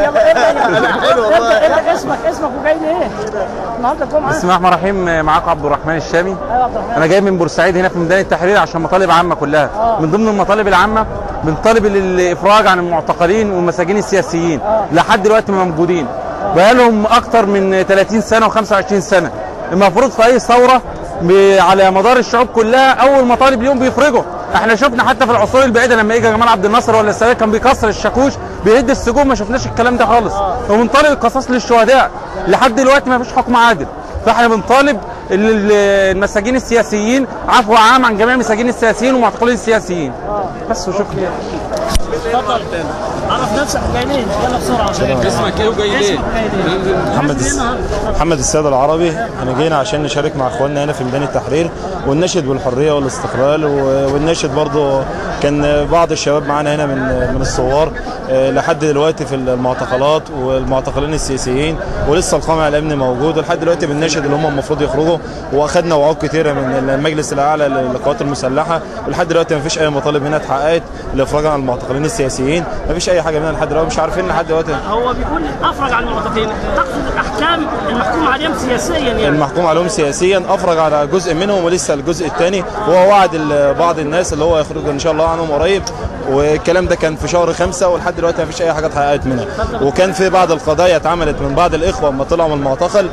يلا ابدا أنا حلو والله. ابدا ابدا اسمك اسمك وجاي ليه؟ النهارده الجمعه بسم الله الرحمن الرحيم معاكم عبد الرحمن الشامي ايوه عبد الرحمن انا جاي من بورسعيد هنا في ميدان التحرير عشان مطالب عامه كلها من ضمن المطالب العامه بنطالب الافراج عن المعتقلين والمساجين السياسيين لحد دلوقتي ما موجودين بقالهم اكتر من 30 سنه و25 سنه المفروض في اي ثوره ب- على مدار الشعوب كلها اول مطالب اليوم بيفرجوا احنا شفنا حتى في العصور البعيده لما يجي جمال عبد الناصر ولا السادات كان بيكسر الشاكوش بيهد السجون ما شفناش الكلام ده خالص وبنطالب القصاص للشهداء لحد دلوقتي ما فيش حكم عادل فاحنا بنطالب ال- ال- المساجين السياسيين عفو عام عن جميع المساجين السياسيين والمعتقلين السياسيين بس وشكرا اتفضل عرف نفسك وجاي ليه؟ يلا بسرعه عشان اسمك ايه وجاي ليه؟ اسمك جاي ليه؟ محمد نازل الس... ايه النهارده؟ محمد السيد العربي احنا جينا عشان نشارك مع اخواننا هنا في ميدان التحرير ونناشد بالحريه والاستقلال و- ونناشد برضو كان بعض الشباب معانا هنا من من الثوار اه، لحد دلوقتي في المعتقلات والمعتقلين السياسيين ولسه القمع الامني موجود ولحد دلوقتي بنناشد اللي هم المفروض يخرجوا واخدنا وعود كتيره من المجلس الاعلى للقوات المسلحه ولحد دلوقتي ما فيش اي مطالب هنا اتحققت لافراج عن المعتقلين السياسيين ما فيش اي حاجه منها لحد دلوقتي مش عارفين لحد دلوقتي هو بيقول افرج عن المعتقلين تقصد الاحكام المحكوم عليهم سياسيا يعني المحكوم عليهم سياسيا افرج على جزء منهم ولسه الجزء الثاني وهو وعد ال- بعض الناس اللي هو يخرج ان شاء الله عنهم قريب والكلام ده كان في شهر خمسة ولحد دلوقتي ما فيش اي حاجه اتحققت منها وكان في بعض القضايا اتعملت من بعض الاخوه لما طلعوا من المعتقل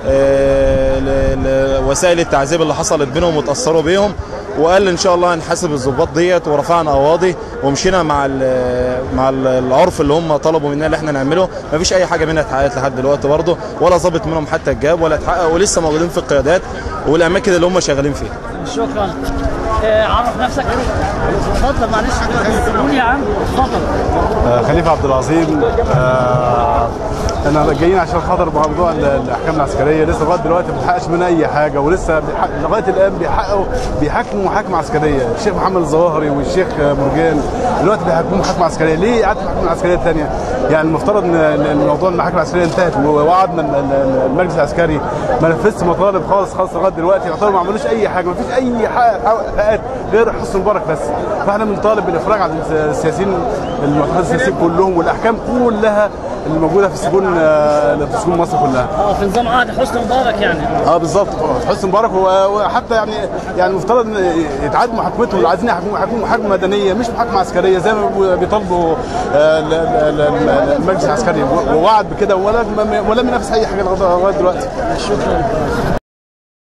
آه، ل- ل- وسائل التعذيب اللي حصلت بينهم وتاثروا بيهم وقال ان شاء الله هنحاسب الضباط ديت ورفعنا قواضي ومشينا مع ال مع ال- العرف اللي هم طلبوا مننا اللي احنا نعمله ما فيش اي حاجه منها اتحققت لحد دلوقتي برضه ولا ظابط منهم حتى الجاب ولا اتحقق ولسه موجودين في القيادات والاماكن اللي هم شغالين فيها شكرا آه، عرف نفسك اتفضل معلش قول يا عم اتفضل آه، خليفه عبد العظيم آه، انا جايين عشان خاطر موضوع ال- الاحكام العسكريه لسه لغايه دلوقتي ما بنحققش منها اي حاجه ولسه بيحق- لغايه الان بيحققوا بيحاكموا محاكمه عسكريه الشيخ محمد الظواهري والشيخ آه، مرجان دلوقتي بيحاكموا محاكمه عسكريه ليه اعاده المحاكمه العسكريه الثانيه يعني المفترض ان إن موضوع المحاكمه العسكريه انتهت ووعدنا ال- ال- المجلس العسكري ما نفذش مطالب خالص خالص لغايه دلوقتي يعتبر ما عملوش اي حاجه ما فيش اي حق- حققات غير حسن مبارك بس فاحنا بنطالب بالافراج عن السياسيين المعتقلين السياسيين كلهم والاحكام كلها اللي موجوده في سجون آه، في سجون مصر كلها اه في نظام عهد حسني مبارك يعني اه بالظبط حسني مبارك و- وحتى يعني يعني المفترض ان يتعاد محاكمته اللي عايزين يحكموا يحكموا محاكمه مدنيه مش محاكمه عسكريه زي ما بيطالبوا آه، ال- ال- ال- المجلس العسكري ووعد بكده ولا ولا بينافس اي حاجه لغايه لغاية دلوقتي شكرا